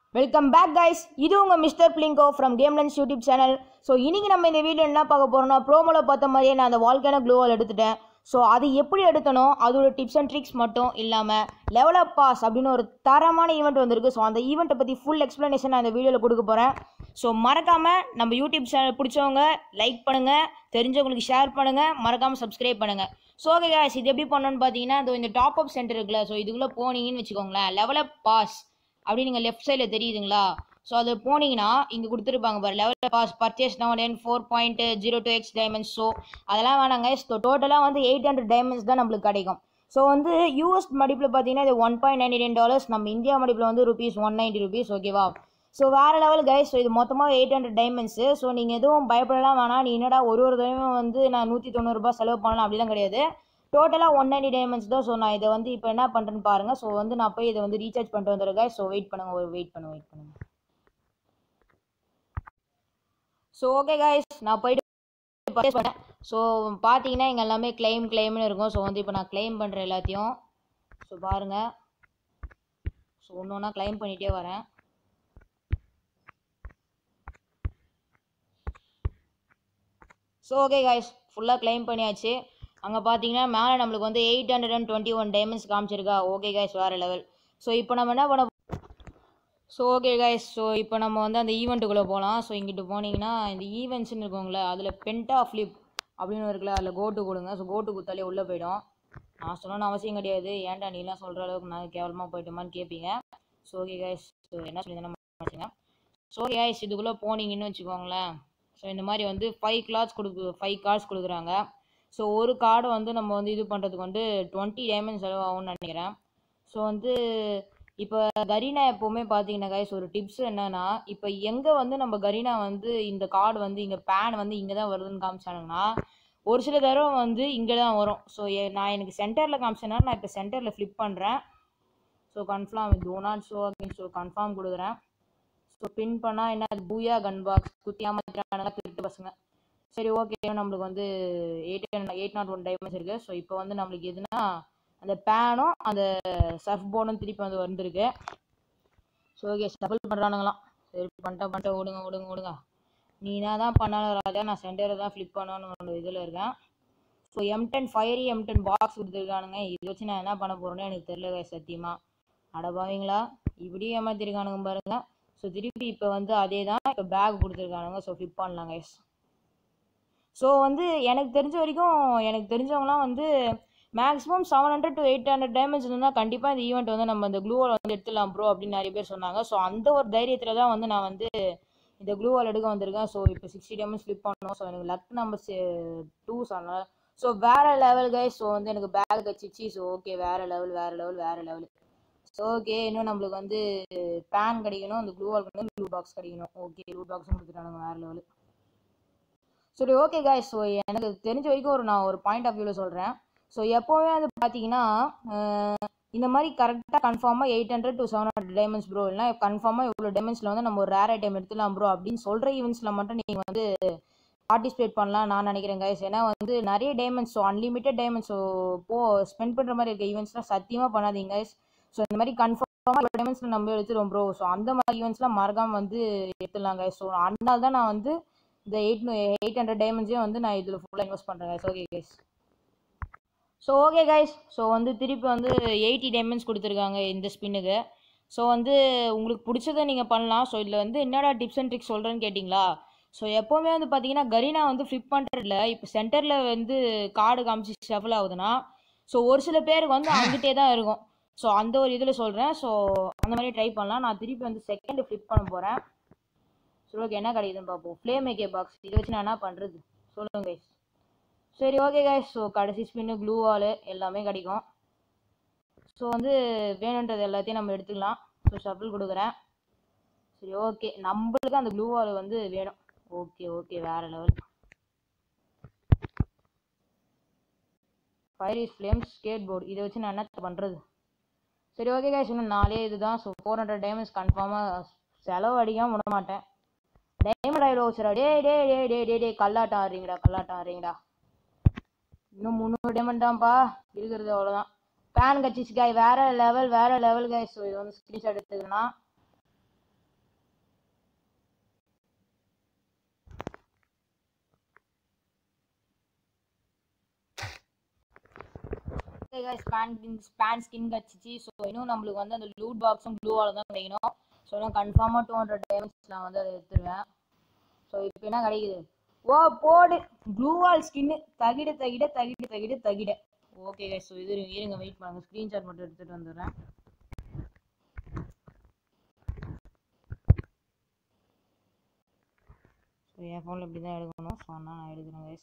Welcome back guys இது உங்கள் mister Blinko from Gamelens YouTube channel so இன்னைக்கு நம்ம இந்த வீடியோ என்ன பார்க்க போகிறோம்னா ப்ரோமோவில் பார்த்த மாதிரியே நான் அந்த வால்கான க்ளூவால் எடுத்துட்டேன் ஸோ அது எப்படி எடுத்தனோ அதோட டிப்ஸ் அண்ட் ட்ரிக்ஸ் மட்டும் இல்லாமல் லெவல் அப் பாஸ் அப்படின்னு ஒரு தரமான ஈவெண்ட் வந்திருக்கு ஸோ அந்த ஈவெண்ட்டை பற்றி ஃபுல் எக்ஸ்ப்ளனேஷன் நான் இந்த வீடியோவில் கொடுக்க போகிறேன் ஸோ மறக்காமல் நம்ம யூடியூப் சேனல் பிடிச்சவங்க லைக் பண்ணுங்கள் தெரிஞ்சவங்களுக்கு ஷேர் பண்ணுங்கள் மறக்காமல் சப்ஸ்கிரைப் பண்ணுங்கள் ஸோ ஓகே guys இது எப்படி பண்ணணும்னு பார்த்தீங்கன்னா இதோ இந்த டாப் அப் சென்டர் இருக்குல்ல ஸோ இதுக்குள்ளே போனீங்கன்னு வச்சுக்கோங்களேன் லெவல் அப் பாஸ் அப்படி நீங்கள் லெஃப்ட் சைடில் தெரியுதுங்களா ஸோ அது போனீங்கன்னா இங்கே கொடுத்துருப்பாங்க பாரு லெவல் பாஸ் பர்ச்சேஸ் நவன் என் four point zero two x diamonds so அதெல்லாம் வேணாங்க ஸோ டோட்டலாக வந்து எயிட் ஹண்ட்ரட் டைமண்ட்ஸ் தான் நம்மளுக்கு கிடைக்கும் ஸோ வந்து யூஎஸ் மடிப்பில் பார்த்தீங்கன்னா இது one point ninety nine dollars நம்ம இந்தியா மடிப்பில் வந்து ருபீஸ் ஒன் நைன்ட்டி ருபீஸ் ஓகேவா ஸோ வேறு லெவல் கைஸ் ஸோ இது மொத்தமாக எயிட் ஹண்ட்ரட் டைமண்ட்ஸு ஸோ நீங்கள் எதுவும் பயப்படலாம் வேணாம் நீ என்னடா ஒரு ஒரு தடவையும் வந்து நான் நூற்றி தொண்ணூறுரூபா செலவு பண்ணலாம் அப்படிலாம் கிடையாது டோட்டலாக ஒன் நைன்டி டைமண்ட்ஸ் தான் ஸோ நான் இதை வந்து இப்போ என்ன பண்ணுறேன்னு பாருங்கள் ஸோ வந்து நான் போய் இதை வந்து ரீசார்ஜ் பண்ணிட்டு வந்துருக்கேன் ஸோ வெயிட் பண்ணுங்க ஒரு வெயிட் பண்ணுங்க வெயிட் பண்ணுங்க ஸோ ஓகே காய்ஸ் நான் போயிட்டு பர்ச்சேஸ் பண்ணேன் ஸோ பார்த்தீங்கன்னா இங்கே எல்லாமே கிளைம் கிளைம்னு இருக்கும் ஸோ வந்து இப்போ நான் கிளைம் பண்ணுறேன் எல்லாத்தையும் ஸோ பாருங்கள் ஸோ ஒன்று ஒன்றா கிளைம் பண்ணிகிட்டே வரேன் ஸோ ஓகே காய்ஸ் ஃபுல்லாக கிளைம் பண்ணியாச்சு அங்கே பார்த்தீங்கன்னா மேலே நம்மளுக்கு வந்து eight hundred and twenty one diamonds காமிச்சிருக்கா ஓகே காய்ஸ் வேறு லெவல் ஸோ இப்போ நம்ம என்ன பண்ண ஸோ ஓகே கைஸ் ஸோ இப்போ நம்ம வந்து அந்த ஈவெண்ட்டுக்குள்ளே போகலாம் ஸோ இங்கிட்டு போனீங்கன்னா இந்த ஈவெண்ட்ஸ்னு இருக்கோங்களே அதில் பென்டா ஃப்ளிப் அப்படின்னு இருக்குல்ல அதில் கோட்டு கொடுங்க ஸோ கோட்டு கொடுத்தாலே உள்ளே போயிடும் நான் சொல்லணும்னு அவசியம் கிடையாது ஏன்டா நீலாம் சொல்கிற அளவுக்கு நான் கேவலமாக போயிட்டோமான்னு கேட்பீங்க ஸோ ஓகே கைஸ் ஸோ என்ன சொல்லி நம்ம ஸோ ஓகே கைஸ் இதுக்குள்ளே போனீங்கன்னு வச்சுக்கோங்களேன் ஸோ இந்த மாதிரி வந்து ஃபைவ் கிளாஸ் கொடுக்கு ஃபைவ் கார்ட்ஸ் கொடுக்குறாங்க ஸோ ஒரு கார்டை வந்து நம்ம வந்து இது பண்ணுறதுக்கு வந்து டுவெண்ட்டி டைமண்ட் செலவாகும்னு நினைக்கிறேன் ஸோ வந்து இப்போ கரீனா எப்போவுமே பார்த்தீங்கன்னா கைஸ் ஒரு டிப்ஸ் என்னன்னா இப்போ எங்கே வந்து நம்ம கரீனா வந்து இந்த கார்டு வந்து இங்கே பேன் வந்து இங்கே தான் வருதுன்னு காமிச்சானுங்கன்னா ஒரு சில தடவை வந்து இங்கே தான் வரும் ஸோ நான் எனக்கு சென்டரில் காமிச்சேன்னா நான் இப்போ சென்டரில் ஃப்ளிப் பண்ணுறேன் so confirm do not show அப்படின்னு ஸோ கன்ஃபார்ம் கொடுக்குறேன் ஸோ பின் பண்ணால் என்ன அது பூயா கன் பாக்ஸ் குத்தி ஏமாத்திரானுங்க திருட்டு பசங்க சரி ஓகே நம்மளுக்கு வந்து eight eight not one diamonds இருக்குது ஸோ இப்போ வந்து நம்மளுக்கு எதுனா அந்த பேனும் அந்த சர்ஃப் போர்டும் திருப்பி வந்து வந்திருக்கு ஸோ ஓகே ஸ்டபிள் பண்ணுறானுங்களாம் சரி பண்ணிட்டா பண்ணிட்டா விடுங்க விடுங்க விடுங்க நீ என்ன தான் பண்ணாலும் ராஜா நான் சென்டரில் தான் ஃப்ளிப் பண்ணணும்னு ஒரு இதில் இருக்கேன் so M ten fiery M ten box கொடுத்துருக்கானுங்க இதை வச்சு நான் என்ன பண்ண போகிறேன்னு எனக்கு தெரியல சத்தியமாக அடபாவீங்களா இப்படியே ஏமாத்திருக்கானுங்க பாருங்க ஸோ திருப்பி இப்போ வந்து அதே தான் இப்போ பேக் கொடுத்துருக்கானுங்க ஸோ ஃப்ளிப் பண்ணலாம் கைஸ் ஸோ வந்து எனக்கு தெரிஞ்ச வரைக்கும் எனக்கு தெரிஞ்சவங்களாம் வந்து maximum seven hundred to eight hundred diamonds இருந்தால் கண்டிப்பாக இந்த ஈவெண்ட் வந்து நம்ம இந்த க்ளூவால் வந்து எடுத்துடலாம் ப்ரோ அப்படின்னு நிறைய பேர் சொன்னாங்க ஸோ அந்த ஒரு தைரியத்தில் தான் வந்து நான் வந்து இந்த க்ளூவால் எடுக்க வந்திருக்கேன் ஸோ இப்போ சிக்ஸ்டி டைமண்ட்ஸ் ஃப்ளிப் பண்ணணும் ஸோ எனக்கு லக் நம்பர் டூ சொன்னேன் ஸோ வேறு லெவல் கைஸ் ஸோ வந்து எனக்கு பேக் வச்சிச்சு ஸோ ஓகே வேறு லெவல் வேறு லெவல் வேறு லெவல் ஸோ ஓகே இன்னும் நம்மளுக்கு வந்து பேன் கிடைக்கணும் அந்த க்ளூவால் கிடைக்கணும் க்ளூ பாக்ஸ் கிடைக்கணும் ஓகே க்ளூ பாக்ஸும் கொடுத்துட்டானுங்க வேறு லெவல் சரி ஓகே கைஸ் ஸோ எனக்கு தெரிஞ்ச வரைக்கும் ஒரு நான் ஒரு பாயிண்ட் ஆஃப் வியூவில் சொல்கிறேன் ஸோ எப்போவுமே வந்து பார்த்தீங்கன்னா இந்த மாதிரி கரெக்டாக கன்ஃபார்மாக eight hundred to seven hundred diamonds bro இல்லைனா கன்ஃபார்மாக இவ்வளோ டைமண்ட்ஸில் வந்து நம்ம ஒரு ரேர் ஐட்டம் எடுத்துலாம் ப்ரோ அப்படின்னு சொல்கிற ஈவெண்ட்ஸில் மட்டும் நீங்கள் வந்து பார்ட்டிசிபேட் பண்ணலாம் நான் நினைக்கிறேன் கைஸ் ஏன்னா வந்து நிறைய diamonds so unlimited diamonds so போ ஸ்பெண்ட் பண்ணுற மாதிரி இருக்க ஈவெண்ட்ஸ்லாம் சத்தியமாக பண்ணாதீங்க கைஸ் ஸோ இந்த மாதிரி கன்ஃபார்மாக இவ்வளோ டைமண்ட்ஸில் நம்ம எடுத்துருவோம் ப்ரோ ஸோ அந்த மாதிரி ஈவெண்ட்ஸ்லாம் மறக்காமல் வந்து எடுத்துடலாம் கைஸ் ஸோ அதனால தான் நான் வந்து இந்த எயிட் எயிட் ஹண்ட்ரட் டைமண்ட்ஸையும் வந்து நான் இதில் ஃபுல்லாக இன்வெஸ்ட் பண்ணுறேன் guys okay guys so okay guys so வந்து திருப்பி வந்து எயிட்டி டைமண்ட்ஸ் கொடுத்துருக்காங்க இந்த ஸ்பின்னுக்கு ஸோ வந்து உங்களுக்கு பிடிச்சதை நீங்கள் பண்ணலாம் ஸோ இதில் வந்து என்னடா டிப்ஸ் அண்ட் ட்ரிக்ஸ் சொல்கிறேன்னு கேட்டிங்களா ஸோ எப்போவுமே வந்து பார்த்தீங்கன்னா கரீனா வந்து ஃப்ளிப் பண்ணுறதுல இப்போ சென்டரில் வந்து கார்டு காமிச்சு ஷஃபிள் ஆகுதுன்னா ஸோ ஒரு சில பேருக்கு வந்து அங்கிட்டே தான் இருக்கும் ஸோ அந்த ஒரு இதில் சொல்கிறேன் ஸோ அந்த மாதிரி ட்ரை பண்ணலாம் நான் திருப்பி வந்து செகண்ட் ஃப்ளிப் பண்ண போகிறேன் சரி ஓகே என்ன கிடைக்குதுன்னு பார்ப்போம் ஃப்ளேம் மேக்கே பாக்ஸ் இதை வச்சு நான் என்ன பண்ணுறது சொல்லுங்கள் கைஸ் சரி ஓகே கைஸ் ஸோ கடைசி ஸ்பின்னு க்ளூ வாலு எல்லாமே கிடைக்கும் ஸோ வந்து வேணுன்றது எல்லாத்தையும் நம்ம எடுத்துக்கலாம் ஸோ ஷஃபிள் கொடுக்குறேன் சரி ஓகே நம்மளுக்கு அந்த க்ளூ வால் வந்து வேணும் ஓகே ஓகே வேறு level fiery flames skateboard இதை வச்சு நான் என்ன பண்ணுறது சரி ஓகே கைஸ் இன்னும் நாலே இதுதான் ஸோ ஃபோர் ஹண்ட்ரட் டைமண்ட்ஸ் கன்ஃபார்மாக செலவு அடிக்காமல் விட மாட்டேன் டைமண்ட் ஆயில் வச்சுரா டே டே டே டே டே டே கல்லாட்டம் ஆடுறீங்கடா கல்லாட்டம் ஆடுறீங்கடா இன்னும் முந்நூறு டைமண்ட் தான்ப்பா இருக்கிறது அவ்வளோதான் பேன் கட்சிச்சு காய் வேற லெவல் வேற லெவல் காய் ஸோ இது வந்து ஸ்க்ரீன்ஷாட் எடுத்துக்கலாம் okay guys span span skin கிடச்சிச்சு ஸோ இன்னும் நம்மளுக்கு வந்து அந்த லூட் பாக்ஸும் ப்ளூ வால் தான் கிடைக்கணும் ஸோ நான் கன்ஃபார்மாக டூ ஹண்ட்ரட் டைமண்ட்ஸ் நான் வந்து அதை எடுத்துருவேன் ஸோ இப்போ என்ன கிடைக்குது ஓ போடு ப்ளூ வால் ஸ்கின்னு தகிட தகிட தகிட தகிட தகிட ஓகே guys ஸோ இது இருங்க வெயிட் பண்ணுங்க ஸ்க்ரீன்ஷாட் மட்டும் எடுத்துகிட்டு வந்துடுறேன் ஸோ என் ஃபோனில் இப்படி தான் எடுக்கணும் ஸோ அதனால் நான் எடுக்கிறேன் guys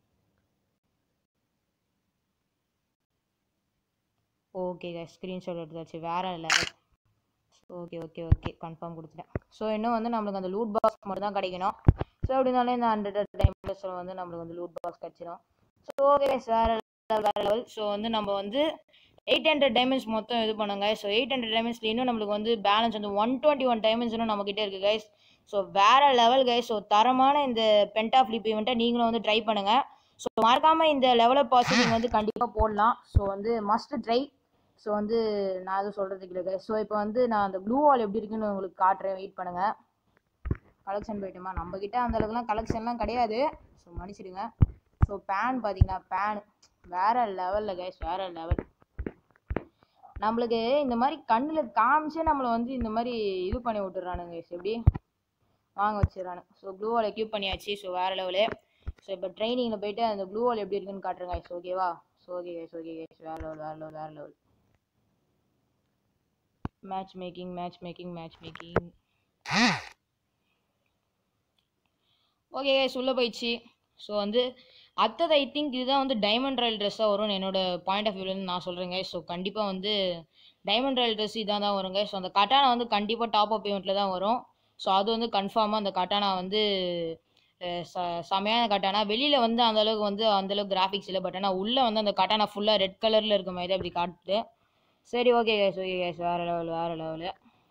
ஓகே guys ஸ்க்ரீன்ஷாட் எடுத்தாச்சு வேற level okay okay okay confirm கொடுத்துட்டேன் ஸோ இன்னும் வந்து நம்மளுக்கு அந்த லூட் பாக்ஸ் மட்டும் தான் கிடைக்கணும் ஸோ அப்படினாலே இந்த ஹண்ட்ரட் டைம் ப்ளஸில் வந்து நம்மளுக்கு வந்து லூட் பாக்ஸ் கிடச்சிடும் ஸோ ஓகே guys வேற level, வேற லெவல் ஸோ வந்து நம்ம வந்து எயிட் ஹண்ட்ரட் டைமண்ட்ஸ் மொத்தம் இது பண்ணுங்க ஸோ எயிட் ஹண்ட்ரட் டைமண்ட்ஸ்ல இன்னும் நம்மளுக்கு வந்து பேலன்ஸ் வந்து ஒன் டுவெண்ட்டி ஒன் டைமண்ட்ஸ் இன்னும் நம்மக்கிட்ட இருக்கு கைஸ் ஸோ வேற லெவல் கைஸ் ஸோ தரமான இந்த பென்டா ஃபிளிப் ஈவெண்ட்டை நீங்களும் வந்து ட்ரை பண்ணுங்க ஸோ மறக்காம இந்த லெவலை பாஸ் நீங்கள் வந்து கண்டிப்பாக போடலாம் ஸோ வந்து மஸ்ட் ட்ரை ஸோ வந்து நான் எதுவும் சொல்கிறதுக்கு இல்லை கைஸ் ஸோ இப்போ வந்து நான் அந்த ப்ளூ வால் எப்படி இருக்குன்னு உங்களுக்கு காட்டுறேன் வெயிட் பண்ணுங்க கலெக்ஷன் போயிட்டுமா நம்ம கிட்ட அந்த அளவுக்குலாம் கலெக்ஷன்லாம் கிடையாது ஸோ மன்னிச்சிடுங்க ஸோ பேன் பார்த்தீங்கன்னா பேன் வேற லெவலில் கைஸ் வேற லெவல் நம்மளுக்கு இந்த மாதிரி கண்ணில் காமிச்சே நம்மளை வந்து இந்த மாதிரி இது பண்ணி விட்டுறானுங்க guys. எப்படி வாங்க வச்சிடறானுங்க ஸோ ப்ளூ வால் எக்யூப் பண்ணியாச்சு ஸோ வேற லெவலு ஸோ இப்போ ட்ரைனிங்கில் போயிட்டு அந்த ப்ளூ வால் எப்படி இருக்குன்னு காட்டுறேன் guys. ஓகேவா so okay guys okay guys வேற லெவல் வேற லெவல் வேற level matchmaking matchmaking matchmaking okay guys உள்ளே போயிடுச்சு ஸோ வந்து அடுத்தது ஐ திங்க் இதுதான் வந்து டைமண்ட் ராயல் ட்ரெஸ்ஸாக வரும்னு என்னோட பாயிண்ட் ஆஃப் வியூலேருந்து நான் சொல்கிறேங்க ஸோ கண்டிப்பாக வந்து டைமண்ட் ராயல் ட்ரெஸ் இதான் தான் வருங்க ஸோ அந்த கட்டானா வந்து கண்டிப்பாக டாப் அப் பேமெண்ட்டில் தான் வரும் ஸோ அது வந்து கன்ஃபார்மாக அந்த கட்டானா வந்து அஹ், ச செமையான கட்டானா வெளியில் வந்து அந்த அளவுக்கு வந்து அந்த அளவுக்கு கிராஃபிக்ஸ் இல்லை பட் ஆனால் உள்ளே வந்து அந்த கட்டானா ஃபுல்லாக ரெட் கலரில் இருக்க மாதிரி அப்படி காட்டுது சரி ஓகே கேஸ் ஓகே கேஸ் வேறு லெவல் வேறு லெவலு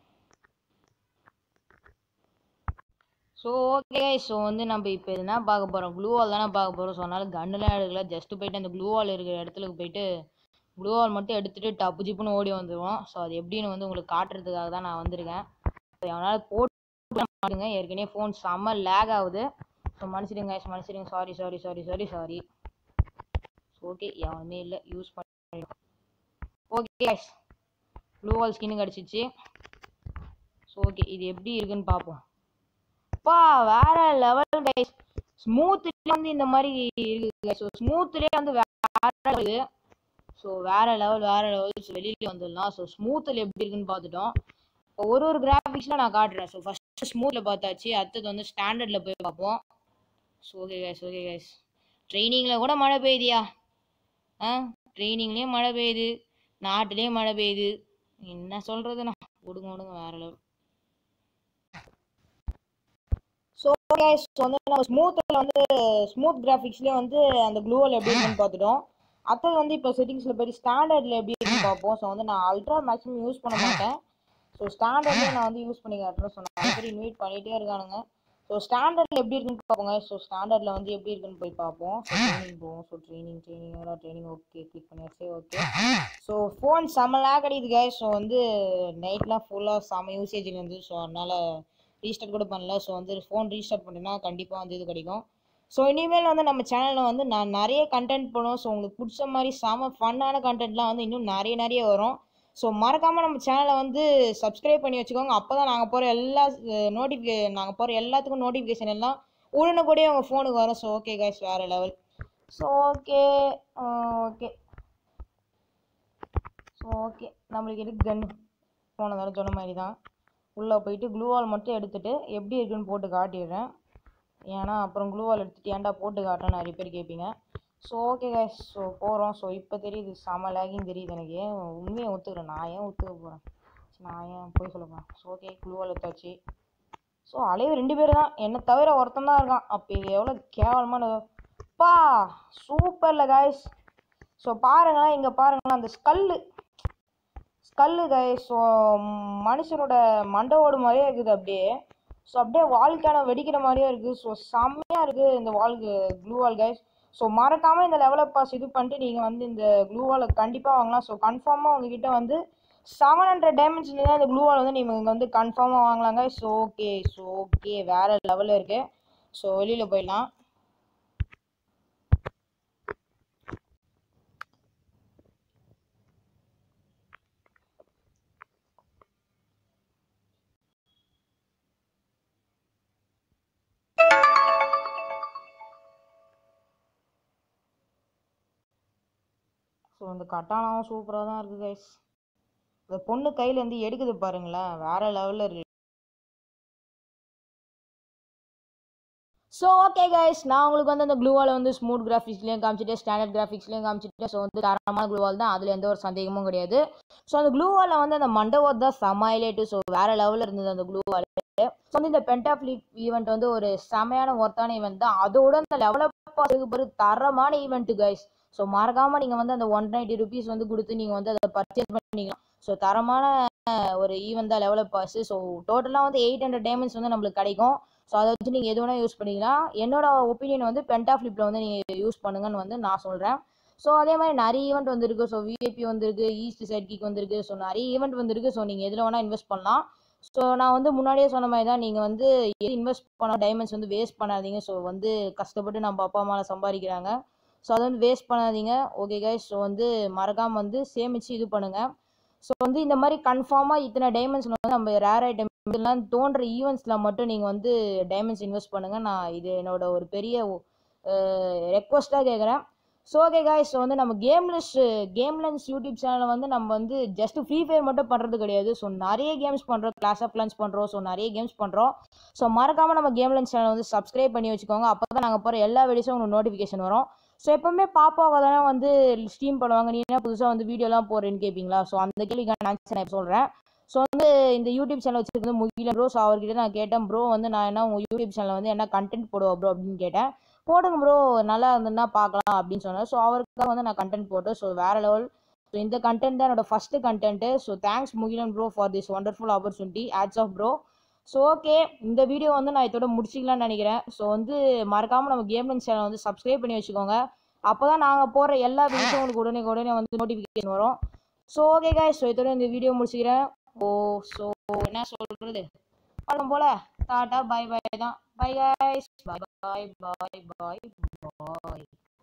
ஸோ ஓகே ஸோ வந்து நம்ம இப்போ என்ன பார்க்க போகிறோம் க்ளூ வால் தானே பார்க்க போகிறோம் ஸோ அதனால கன்னுலாம் எடுக்கல ஜஸ்ட்டு போயிட்டு அந்த க்ளூ வால் இருக்கிற இடத்துல போயிட்டு க்ளூ வால் மட்டும் எடுத்துகிட்டு டப்பு ஜிப்புன்னு ஓடி வந்துடுவோம் ஸோ அது எப்படின்னு வந்து உங்களுக்கு காட்டுறதுக்காக தான் நான் வந்திருக்கேன் ஸோ எவனால் போட்டு மாட்டுங்க ஏற்கனவே ஃபோன் செம்ம லேக் ஆகுது ஸோ மன்னிச்சிடுங்க guys, மன்னிச்சிடுங்க sorry sorry sorry sorry sorry okay எவனுமே இல்லை யூஸ் பண்ணி ஓகே ப்ளூ வால் ஸ்கின்னு கிடச்சிச்சு ஸோ ஓகே இது எப்படி இருக்குன்னு பார்ப்போம் பா வேற லெவல் கைஸ் ஸ்மூத்லேயே வந்து இந்த மாதிரி இருக்கு ஸோ ஸ்மூத்லேயே வந்து வேற இது ஸோ வேற லெவல் வேற லெவல் வெளியில வந்துடலாம் ஸோ ஸ்மூத்தில் எப்படி இருக்குன்னு பார்த்துட்டோம் இப்போ ஒரு ஒரு கிராஃபிக்ஸில் நான் காட்டுறேன் ஸோ ஃபர்ஸ்ட் ஸ்மூத்தில் பார்த்தாச்சு அடுத்தது வந்து ஸ்டாண்டர்டில் போய் பார்ப்போம் so okay guys okay guys ட்ரைனிங்கில் கூட மழை பெய்யுதியா ஆ ட்ரைனிங்லேயும் மழை பெய்யுது நாட்டுலேயும் மழை பெய்யுது என்ன சொல்கிறதுண்ணா விடுங்க விடுங்க வேற லெவல் ஸோ கைஸ் வந்து நம்ம ஸ்மூத்தில் வந்து ஸ்மூத் கிராஃபிக்ஸ்லேயே வந்து அந்த க்ளூவல் எப்படி இருக்குன்னு பார்த்துட்டோம் அடுத்தது வந்து இப்போ செட்டிங்ஸில் போய் ஸ்டாண்டர்டில் எப்படி இருக்குன்னு பார்ப்போம் ஸோ வந்து நான் அல்ட்ரா மேக்ஸிமம் யூஸ் பண்ண மாட்டேன் ஸோ ஸ்டாண்டர்ட்லேயே நான் வந்து யூஸ் பண்ணி காட்டுறேன் ஸோ நான் அடிக்கடி இன்வைட் பண்ணிகிட்டே இருக்கானுங்க ஸோ ஸ்டாண்டர்டில் எப்படி இருக்குன்னு பார்ப்போங்க ஸோ ஸ்டாண்டர்டில் வந்து எப்படி இருக்குன்னு போய் பார்ப்போம் ஸோ ட்ரைனிங் போவோம் so training training training okay click பண்ணியாச்சு ஓகே ஸோ ஃபோன் செம்ம லேக் அடிக்குது guys ஸோ வந்து நைட்லாம் ஃபுல்லாக செம்ம யூசேஜ் இருந்து ஸோ அதனால் ரீஸ்டார்ட் கூட பண்ணல ஸோ வந்து ஃபோன் ரீஸ்டார்ட் பண்ணேன்னா கண்டிப்பாக வந்து இது கிடைக்கும் ஸோ இனிமேல் வந்து நம்ம சேனலில் வந்து நான் நிறைய கண்டென்ட் பண்ணுவோம் ஸோ உங்களுக்கு பிடிச்ச மாதிரி செம ஃபன்னான கண்டென்ட்லாம் வந்து இன்னும் நிறைய நிறைய வரும் ஸோ மறக்காமல் நம்ம சேனலை வந்து சப்ஸ்கிரைப் பண்ணி வச்சுக்கோங்க அப்போ தான் நாங்கள் போகிற எல்லா நோட்டிஃபிகே நாங்கள் போகிற எல்லாத்துக்கும் நோட்டிஃபிகேஷன் எல்லாம் உடனுக்குடியே உங்கள் ஃபோனுக்கு வரும் ஸோ ஓகே கைஸ் வேறு level so okay okay so okay நம்மளுக்கு எதுக்கு கன் போன தடவை சொன்ன மாதிரி தான் உள்ளே போயிட்டு க்ளூவால் மட்டும் எடுத்துட்டு எப்படி இருக்குன்னு போட்டு காட்டிடுறேன் ஏன்னா அப்புறம் க்ளூவால் எடுத்துட்டு ஏன்டா போட்டு காட்டுறேன் நிறைய பேர் கேட்பீங்க ஸோ ஓகே கைஸ் ஸோ போகிறோம் ஸோ இப்போ தெரியுது செம லேகிங் தெரியுது எனக்கு ஏன் உண்மையை ஒத்துக்கிறேன் நான் ஏன் ஒத்துக்க போகிறேன் நான் ஏன் போய் சொல்ல போகிறேன் ஸோ ஓகே க்ளூவால் எடுத்தாச்சு ஸோ அலைவு ரெண்டு பேர் தான் என்னை தவிர ஒருத்தன் தான் இருக்கான் அப்போ இது எவ்வளோ கேவலமான பா சூப்பரில் காய்ஸ் ஸோ பாருங்களேன் இங்கே பாருங்களேன் அந்த ஸ்கல்லு ஸ்கல்லு கைஸ் ஸோ மனுஷனோட மண்டை ஓடு மாதிரியே இருக்குது அப்படியே ஸோ அப்படியே வால்கான வெடிக்கிற மாதிரியே இருக்குது ஸோ செம்மையாக இருக்குது இந்த வால்க்கு க்ளூ வால் கைஸ் ஸோ மறக்காமல் இந்த லெவலை பாஸ் இது பண்ணிட்டு நீங்கள் வந்து இந்த க்ளூ வாலை கண்டிப்பாக வாங்கலாம் ஸோ கன்ஃபார்மாக உங்ககிட்ட வந்து செவன் ஹண்ட்ரட் டைமண்ட்ஸ் இருந்தால் இந்த க்ளூ வால் வந்து நீங்கள் இங்கே வந்து கன்ஃபார்மாக வாங்கலாங்க ஸோ ஓகே ஸோ ஓகே வேறு லெவலில் இருக்குது ஸோ வெளியில் போயிடலாம் ஸோ இந்த கட்டானாவும் சூப்பராக தான் இருக்குது கைஸ் இந்த பொண்ணு கையிலேருந்து எடுக்குது பாருங்களேன் வேற லெவலில் இருக்கு ஸோ ஓகே கைஸ் நான் உங்களுக்கு வந்து அந்த க்ளூவால் வந்து ஸ்மூத் கிராஃபிக்ஸ்லேயும் காமிச்சிட்டு ஸ்டாண்டர்ட் கிராஃபிக்ஸ்லேயும் காமிச்சிட்டு ஸோ வந்து தரமான க்ளூவால் தான் அதில் எந்த ஒரு சந்தேகமும் கிடையாது ஸோ அந்த க்ளூவால் வந்து அந்த மண்டபம் தான் செம்ம ஹைலைட்டு ஸோ வேற லெவலில் இருந்தது அந்த க்ளூவால் ஸோ வந்து இந்த பென்டாஃப்ளிக் ஈவெண்ட் வந்து ஒரு செமையான ஒர்த்தான ஈவெண்ட் தான் அதோட அந்த லெவலப் ஒரு தரமான ஈவெண்ட் கைஸ் ஸோ மறக்காமல் நீங்கள் வந்து அந்த ஒன் நைன்ட்டி ருபீஸ் வந்து கொடுத்து நீங்கள் வந்து அதை பர்ச்சேஸ் பண்ணிக்கலாம் ஸோ தரமான ஒரு ஈவெண்ட் தான் லெவலப் பாஸ் ஸோ டோட்டலாக வந்து எயிட் ஹண்ட்ரட் டைமண்ட்ஸ் வந்து நம்மளுக்கு கிடைக்கும் ஸோ அதை வச்சு நீங்கள் எது வேணால் யூஸ் பண்ணிக்கலாம் என்னோட ஒப்பீனியன் வந்து பென்டாஃப்ளிப்பில் வந்து நீங்கள் யூஸ் பண்ணுங்கன்னு வந்து நான் சொல்கிறேன் ஸோ அதே மாதிரி நிறைய ஈவெண்ட் வந்திருக்கு ஸோ விஐபி வந்திருக்கு ஈஸ்ட் சைட் கிக் வந்திருக்கு ஸோ நிறைய ஈவெண்ட் வந்திருக்கு ஸோ நீங்கள் எதில் வேணால் இன்வெஸ்ட் பண்ணலாம் ஸோ நான் வந்து முன்னாடியே சொன்ன மாதிரி தான் நீங்கள் வந்து எது இன்வெஸ்ட் பண்ண டைமண்ட்ஸ் வந்து வேஸ்ட் பண்ணாதீங்க ஸோ வந்து கஷ்டப்பட்டு நம்ம அப்பா அம்மாவில் சம்பாதிக்கிறாங்க ஸோ அதை வந்து வேஸ்ட் பண்ணாதீங்க ஓகே கைஸ் ஸோ வந்து மறக்காமல் வந்து சேமித்து இது பண்ணுங்கள் ஸோ வந்து இந்த மாதிரி கன்ஃபார்மாக இத்தனை டைமண்ட்ஸில் வந்து நம்ம ரேர் ஐட்டம் இதெல்லாம் தோன்ற ஈவெண்ட்ஸில் மட்டும் நீங்கள் வந்து டைமண்ட்ஸ் இன்வெஸ்ட் பண்ணுங்கள் நான் இது என்னோட ஒரு பெரிய ரெக்வஸ்ட்டாக கேட்குறேன் ஸோ ஓகே காய்ஸ் ஸோ வந்து நம்ம கேம்லெஸ் கேம்லென்ஸ் யூடியூப் சேனலை வந்து நம்ம வந்து ஜஸ்ட் ஃப்ரீ ஃபயர் மட்டும் பண்ணுறது கிடையாது ஸோ நிறைய கேம்ஸ் பண்ணுறோம் கிளாஸ் ஆஃப் லன்ச் பண்ணுறோம் ஸோ நிறைய கேம்ஸ் பண்ணுறோம் ஸோ மறக்காமல் நம்ம கேம்லென்ஸ் சேனல் வந்து சப்ஸ்கிரைப் பண்ணி வச்சுக்கோங்க அப்போ தான் நாங்கள் போகிற எல்லா வீடியோஸும் உங்களுக்கு நோட்டிஃபிகேஷன் வரும் ஸோ எப்பவுமே பாப்பாவை தானே வந்து ஸ்ட்ரீம் பண்ணுவாங்க நீ என்ன புதுசாக வந்து வீடியோலாம் போடுறேன்னு கேட்பீங்களா ஸோ அந்த கேள்விக்கான ஆன்சர் நான் சொல்கிறேன் ஸோ வந்து இந்த யூடியூப் சேனல் வச்சிருக்கிறது முகில ப்ரோ ஸோ அவர்கிட்ட நான் கேட்டேன் ப்ரோ வந்து நான் என்ன உங்கள் யூடியூப் சேனலில் வந்து என்ன கண்டென்ட் போடுவா ப்ரோ அப்படின்னு கேட்டேன் போடுங்க ப்ரோ நல்லா இருந்ததுன்னா பார்க்கலாம் அப்படின்னு சொன்னேன் ஸோ அவருக்காக வந்து நான் கண்டென்ட் போட்டேன் ஸோ வேற லெவல் ஸோ இந்த கண்டென்ட் தான் என்னோட first content so thanks Mugilan bro for this wonderful opportunity ads off bro so okay இந்த வீடியோ வந்து நான் இதோட முடிச்சிக்கலாம்னு நினைக்கிறேன் ஸோ வந்து மறக்காமல் நம்ம கேம்லிங் சேனல் வந்து சப்ஸ்கிரைப் பண்ணி வச்சுக்கோங்க அப்போ தான் நாங்கள் போடுற எல்லா வீடியோஸும் உங்களுக்கு உடனே உடனே வந்து நோட்டிஃபிகேஷன் வரும் ஸோ ஓகே காய்ஸ் ஸோ இதோட இந்த வீடியோ முடிச்சுக்கிறேன் ஓ ஸோ என்ன சொல்கிறது பழம் போல டாட்டா பை பை தான் bye guys bye bye bye bye பாய்